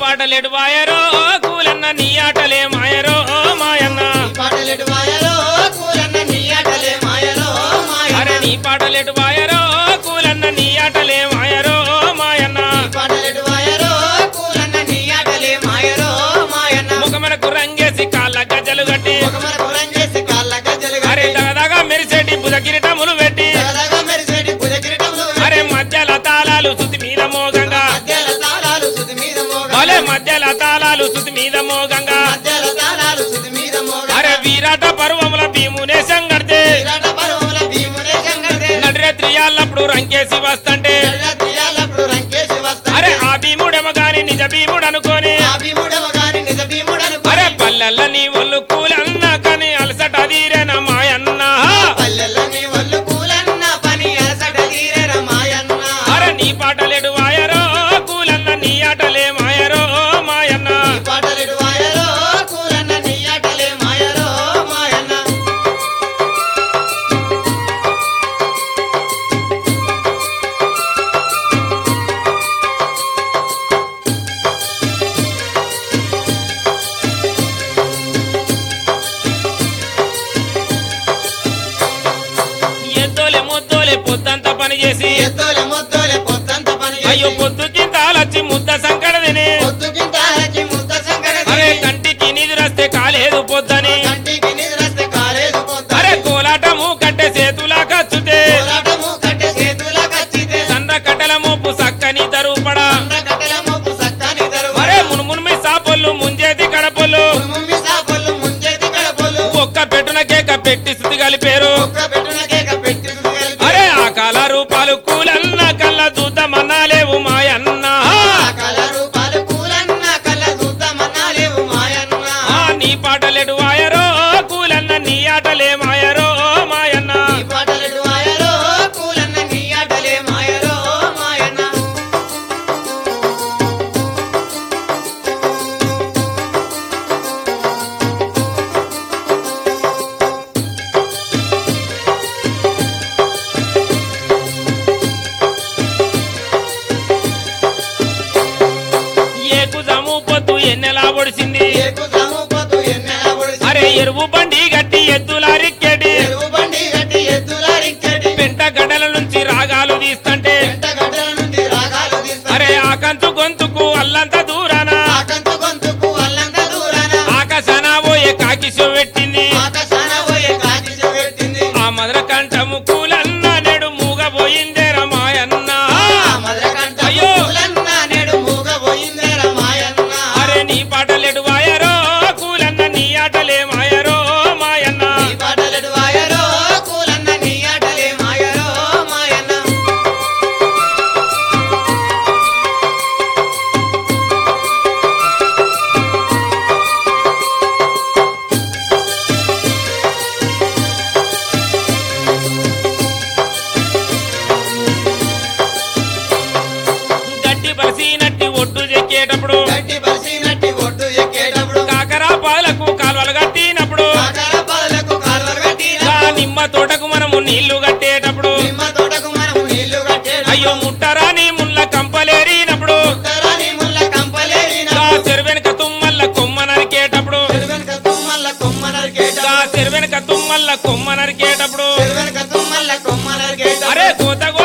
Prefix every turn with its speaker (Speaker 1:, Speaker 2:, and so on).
Speaker 1: పాటలేడు వాయరో కూలన్న నీ ఆటలే మాయరో మాయన్న
Speaker 2: పాటలెటు మాయలో కూలన్న నీ ఆటలే మాయలో
Speaker 1: అరే
Speaker 2: మాయన్న
Speaker 1: నీ పాటలేడు వాయరో కూలన్న నీ ఆటలే మాయరో మాయన్న
Speaker 2: పాటలెటు మాయలో కూలన్న నీ ఆటలే మాయలో మాయన్న
Speaker 1: ముఖమనకు రంగేసి కాళ్ళ గజ్జలు కట్టి
Speaker 2: ముఖమన పురం చేసి కాళ్ళ గజ్జలు
Speaker 1: అరే
Speaker 2: కట్టి
Speaker 1: దగదగా మెరిసేటి బుధ కిరీటములు పెట్టి
Speaker 2: సరదాగా మెరిసేటి భుజ కిరీటములు
Speaker 1: అరే మధ్యల తాళాలు శృతి మీద మోగంగా
Speaker 2: మధ్యల తాళాలు సుది మీద మోగ
Speaker 1: భలే మధ్యల తాళాలు శృతి మీద మోగంగా
Speaker 2: మధ్యల తాళాలు సుది మీద మోగ
Speaker 1: అరే వీరాట పర్వముల భీమునే సంగడితే
Speaker 2: విరాట పర్వముల భీమునే శంకరుడే
Speaker 1: నడిరేత్రియాలప్పుడు రంకేసి వస్తంటే
Speaker 2: నల్ల తీయాలప్పుడు రంకేసి వస్తా
Speaker 1: అరే ఆ భీముడేమో గాని నిజ భీముడు అనుకోని
Speaker 2: ఆ భీముడవ గాని నిజ భీముడను
Speaker 1: అరే పల్లెల్ల నీ ఒళ్ళు కూలన్న కానీ అలసట తీరేన మాయన్న
Speaker 2: పల్లెల్లో నీ ఒళ్ళు కూలన్న పని అలసట తీరెర మాయన్న
Speaker 1: అరే నీ పాటలేడు వాయరో కూలన్న నీ ఆటలే మాయరో మాయన్న
Speaker 2: ఈ పాటలెడు మాయలో కూలన్న నీ ఆటలే మాయలో మాయన్న
Speaker 1: ఎద్దోలే ముద్దోలే పొద్దంతా పని చేసి
Speaker 2: ఎత్తోలే మొత్తోలే పొద్దంత పని
Speaker 1: అయ్యో పొద్దుకి తాళొచ్చి ముద్ద సంకడ తిని
Speaker 2: పొద్దుకింత హచ్చి ముద్ద సంకట
Speaker 1: అరే కంటికి నిద్రస్తే కాలేదు పొద్దని
Speaker 2: కంటికి నిద్రస్తే కాలేదు పొద్దు
Speaker 1: అరే కోలాటము కట్టె చేతులా కచ్చుతే
Speaker 2: పోరాటము కట్టె చేతుల కచ్చితే
Speaker 1: సండ్ర కట్టెల మోపు సక్కని తరుపడా
Speaker 2: సండ్ర కట్టెల మోపు సక్కని దరువు
Speaker 1: అరే మునుమును సాపొల్లు ముంజేతి కడపొల్లు
Speaker 2: ముమ్మి సాపలు ముంచేతి కడపలు
Speaker 1: ఒక్క పెట్టున కేక పెట్టి స్థుతి కలిపేరు
Speaker 2: ఒక్క పెట్టున కేక పెట్టి కలిపి
Speaker 1: అరే ఆ కాల రూపాలు కూలన్న కళ్ళ చూద్దామన్నా లేవు మాయన్న
Speaker 2: ఆ కల రూపాలు పూలన్న కళ్ళ చూద్దామన్నా లేవు మాయన్న
Speaker 1: ఆ నీ పాటలేడు వాయరో కూలన్న నీ ఆటలే మాయరో మాయన్న
Speaker 2: ఈ పాటలెడు మాయలో కూలన్న నీ ఆటలే మాయలో మాయన్న
Speaker 1: ఏకు జము పొద్దు ఎన్నెలా పొడిచింది
Speaker 2: ఏకు సముపతు ఎన్నెల ఒడిసి
Speaker 1: అరే ఎరువు బండి గట్టి ఎద్దులారిక్కేటి
Speaker 2: ఎరువు బండి గట్టి ఎద్దులారిక్కడి
Speaker 1: పెంట గడల నుంచి రాగాలు తీస్తంటే
Speaker 2: పెంట గడ్డల నుండి రాగాలు తీస్తా
Speaker 1: అరే ఆ కంచు గొంతుకు అల్లంత దూరాన
Speaker 2: ఆకంతు గొంతుకు అల్లంత దూరాన
Speaker 1: ఆకాశాన పోయే కాకిశం పెట్టింది
Speaker 2: ఆకాశాన పోయే కాకి పెట్టింది
Speaker 1: ఆ మధుర కంఠము కూలన్న నేడు మూగబోయిందే రమాయన్న
Speaker 2: ఆ మధురకంఠ
Speaker 1: అయ్యో.
Speaker 2: పూలన్న నేడు మూగబోయిందే రమాయన్న
Speaker 1: అరే నీ పాటలేడు వాయరో కూలన్న నీ ఆటలే మాయరో మాయన్న
Speaker 2: ఈ పాటలెడు వాయరో కూలన్న నీ ఆటలే మాయరో మాయన్న
Speaker 1: గడ్డి పరిసినట్టి ఒడ్డు చెక్కేటప్పుడు
Speaker 2: గట్టి బలిసినట్టి ఒడ్డు ఎక్కేటప్పుడు
Speaker 1: కాకరా పాలకు కాలువలు కట్టినప్పుడు
Speaker 2: కాకర పాలకు కాలువలు కట్టిన
Speaker 1: ఆ నిమ్మ తోటకు మనము నీళ్లు కట్టేటప్పుడు
Speaker 2: నిమ్మ తోటకు మనము నీళ్లు కట్టేటప్పుడు
Speaker 1: అయ్యో ముట్టరాని ముళ్ళ కంపలేరినప్పుడు
Speaker 2: ఉత్తరాని ముల్ల కంపలేరిన
Speaker 1: ఆ చెరువెనక తుమ్మల్ల కొమ్మ నరికేటప్పుడు
Speaker 2: చెరువెనక తుమ్మల్ల కొమ్మ నరికేట
Speaker 1: ఆ చెరువెనక తుమ్మల్ల కొమ్మ నరికేటప్పుడు
Speaker 2: చెరువెనక తుమ్మల్ల కొమ్మ నరికేట
Speaker 1: అరే కోత